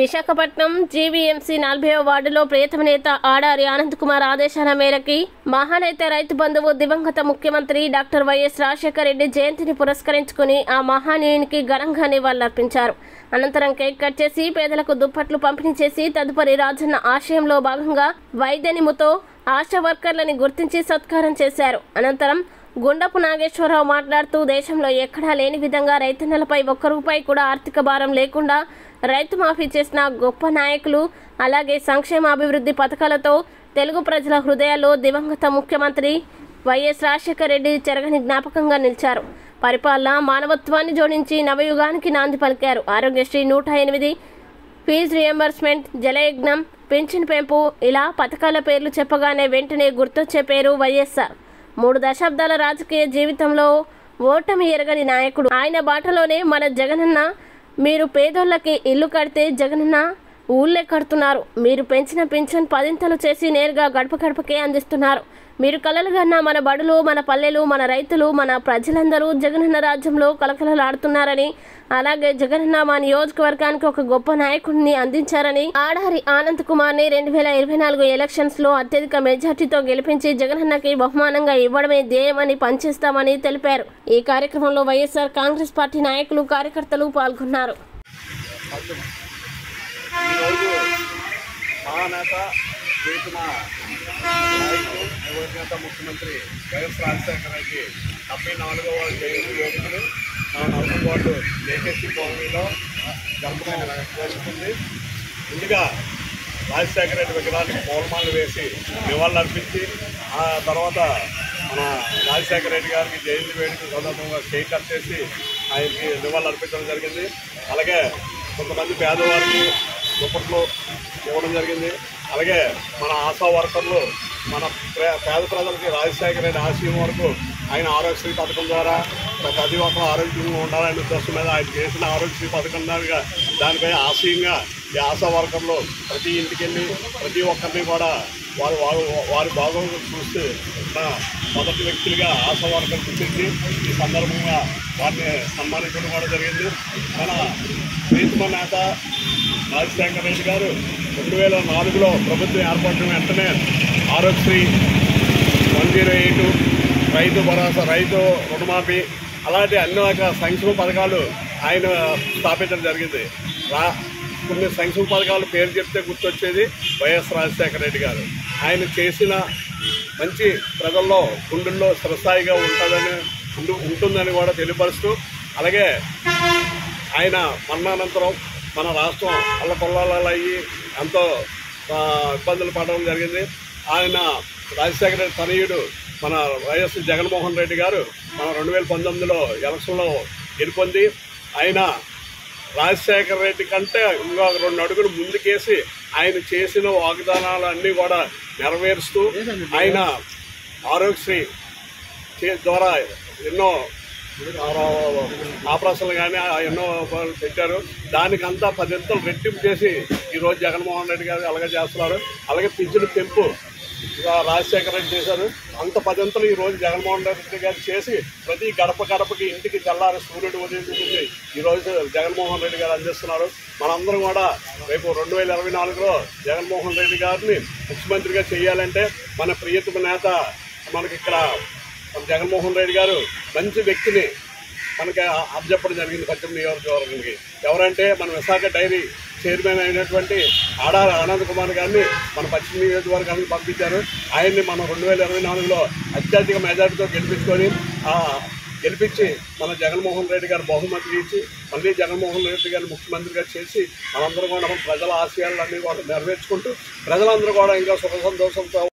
Visakhapatnam GVMC నలభైవ వార్డులో ప్రియతమ నేత ఆడారి ఆనంద్ కుమార్ ఆదేశాల మేరకి మహానేత రైతు బంధువు దివంగత ముఖ్యమంత్రి డాక్టర్ వైఎస్ రాజశేఖర రెడ్డి జయంతిని పురస్కరించుకుని ఆ మహానీయునికి ఘనంగా నివాళులర్పించారు అనంతరం కేక్ కట్ చేసి పేదలకు దుప్పట్లు పంపిణీ చేసి తదుపరి రాజన్న ఆశయంలో భాగంగా వైద్యనిముతో ఆశా వర్కర్లని గుర్తించి సత్కారం చేశారు అనంతరం గుండపు నాగేశ్వరరావు మాట్లాడుతూ దేశంలో ఎక్కడా లేని విధంగా రైతన్నలపై ఒక్క రూపాయి కూడా ఆర్థిక భారం లేకుండా రైతు మాఫీ చేసిన గొప్ప నాయకులు అలాగే సంక్షేమ అభివృద్ధి పథకాలతో తెలుగు ప్రజల హృదయాల్లో దివంగత ముఖ్యమంత్రి వైఎస్ రాజశేఖర రెడ్డి చెరగని జ్ఞాపకంగా నిలిచారు పరిపాలన మానవత్వాన్ని జోడించి నవయుగానికి నాంది పలికారు ఆరోగ్యశ్రీ నూట ఎనిమిది ఫీజు రియంబర్స్మెంట్ జలయజ్ఞం పింఛన్ పెంపు ఇలా పథకాల పేర్లు చెప్పగానే వెంటనే గుర్తొచ్చే పేరు వైఎస్ఆర్ మూడు దశాబ్దాల రాజకీయ జీవితంలో ఓటమి ఎరగని నాయకుడు ఆయన బాటలోనే మన జగనన్న మీరు పేదోళ్ళకి ఇల్లు కడితే జగనన్న ఊళ్ళే కడుతున్నారు మీరు పెంచిన పింఛన్ పదింతలు చేసి నేరుగా గడప గడపకే అందిస్తున్నారు మీరు కలలుగన్న మన బడులు మన పల్లెలు మన రైతులు మన ప్రజలందరూ జగనన్న రాజ్యంలో కలకలలాడుతున్నారని అలాగే జగనన్న మా నియోజకవర్గానికి ఒక గొప్ప నాయకుడిని అందించారని ఆడారి ఆనంద్ కుమార్ ని రెండు వేల ఇరవై నాలుగు ఎలక్షన్స్ లో అత్యధిక మెజార్టీతో గెలిపించి జగనన్నకి బహుమానంగా ఇవ్వడమే ధ్యేయమని పనిచేస్తామని తెలిపారు ఈ కార్యక్రమంలో వైఎస్ఆర్ కాంగ్రెస్ పార్టీ నాయకులు కార్యకర్తలు పాల్గొన్నారు ఈరోజు మహానేత చేసిన నాయకుడు యువనేత ముఖ్యమంత్రి వైఎస్ రాజశేఖర రెడ్డి డెబ్బై నాలుగవ జయంతి వేడుకలు నా నలభై వార్డు లేటెస్ట్ కాలనీలో జరపడం జరుగుతుంది ముందుగా రాజశేఖర రెడ్డి విగ్రహానికి పూలమాలలు వేసి నివాళులు అర్పించి ఆ తర్వాత మన రాజశేఖర రెడ్డి గారికి జయంతి వేడుక సందర్భంగా కేక్ కట్ చేసి ఆయనకి నివాళులు అర్పించడం జరిగింది అలాగే కొంతమంది పేదవారికి దుప్పట్లు ఇవ్వడం జరిగింది అలాగే మన ఆశా వర్కర్లు మన ప్రే- పేద ప్రజలకి రాజశేఖర రెడ్డి ఆశయం వరకు ఆయన ఆరోగ్యశ్రీ పథకం ద్వారా ప్రతి ఒక్కరు ఆరోగ్యంగా ఉండాలనే ఉద్దేశం మీద ఆయన చేసిన ఆరోగ్యశ్రీ పథకం ద్వారా దానిపై ఆశయంగా ఈ ఆశా వర్కర్లు ప్రతి ఇంటికి వెళ్ళి ప్రతి ఒక్కరిని కూడా వారు వారు వారి బాగోగులు చూస్తూ ఉన్న మొదటి వ్యక్తులుగా ఆశా వర్కర్ గుర్తించి ఈ సందర్భంగా వారిని సన్మానించడం కూడా జరిగింది మన ప్రీతమ నేత రాజశేఖర రెడ్డి గారు రెండు వేల నాలుగులో ప్రభుత్వం ఏర్పడిన వెంటనే ఆరోగ్యశ్రీ వన్ జీరో ఎయిట్ రైతు భరోసా రైతు రుణమాఫీ అలాంటి అన్ని రకాల సంక్షేమ పథకాలు ఆయన స్థాపించడం జరిగింది రా కొన్ని సంక్షేమ పథకాలు పేరు చెప్తే గుర్తొచ్చేది వైఎస్ రాజశేఖర రెడ్డి గారు ఆయన చేసిన మంచి ప్రజల్లో గుండెల్లో స్థిరస్థాయిగా ఉంటుందని ఉండు ఉంటుందని కూడా తెలియపరుస్తూ అలాగే ఆయన మరణానంతరం మన రాష్ట్రం అల్లకొల్లాలయ్యి ఎంతో ఆ, ఇబ్బందులు పడడం జరిగింది ఆయన రాజశేఖర రెడ్డి తనయుడు మన వైఎస్ జగన్మోహన్ రెడ్డి గారు మన రెండు వేల పంతొమ్మిదిలో ఎలక్షన్లో గెలుపొంది ఆయన రాజశేఖర రెడ్డి కంటే ఇంకొక రెండు అడుగులు ముందుకేసి ఆయన చేసిన వాగ్దానాలు అన్నీ కూడా నెరవేరుస్తూ ఆయన ఆరోగ్యశ్రీ చే- ద్వారా ఎన్నో ఆపరేషన్లు కానీ ఎన్నో పెట్టారు దానికంతా పదింతలు రెట్టింపు చేసి ఈరోజు జగన్మోహన్ రెడ్డి గారు అలాగే చేస్తున్నారు అలాగే పింఛను పెంపు ఇక రాజశేఖర రెడ్డి చేశారు అంత పదింతలు ఈ రోజు జగన్మోహన్ రెడ్డి గారు చేసి ప్రతి గడప గడపకి ఇంటికి తెల్లారి సూర్యుడు ఉదయించుకుంది ఈ రోజు జగన్మోహన్ రెడ్డి గారు అందిస్తున్నారు మనందరం కూడా రేపు రెండు వేల ఇరవై నాలుగులో జగన్మోహన్ రెడ్డి గారిని ముఖ్యమంత్రిగా చేయాలంటే మన ప్రియతమ నేత మనకి ఇక్కడ మన జగన్మోహన్ రెడ్డి గారు మంచి వ్యక్తిని మనకి అప్పచెప్పడం జరిగింది పశ్చిమ నియోజకవర్గానికి ఎవరంటే మన విశాఖ డైరీ చైర్మన్ అయినటువంటి ఆడార ఆనంద్ కుమార్ గారిని మన పశ్చిమ నియోజకవర్గానికి పంపించారు ఆయన్ని మనం రెండు వేల ఇరవై నాలుగులో అత్యధిక మెజార్టీతో గెలిపించుకొని ఆ, గెలిపించి మన జగన్మోహన్ రెడ్డి గారు బహుమతి ఇచ్చి మళ్ళీ జగన్మోహన్ రెడ్డి గారిని ముఖ్యమంత్రిగా చేసి మనందరం కూడా ప్రజల ఆశయాలన్నీ కూడా నెరవేర్చుకుంటూ ప్రజలందరూ కూడా ఇంకా సుఖ సంతోషంతో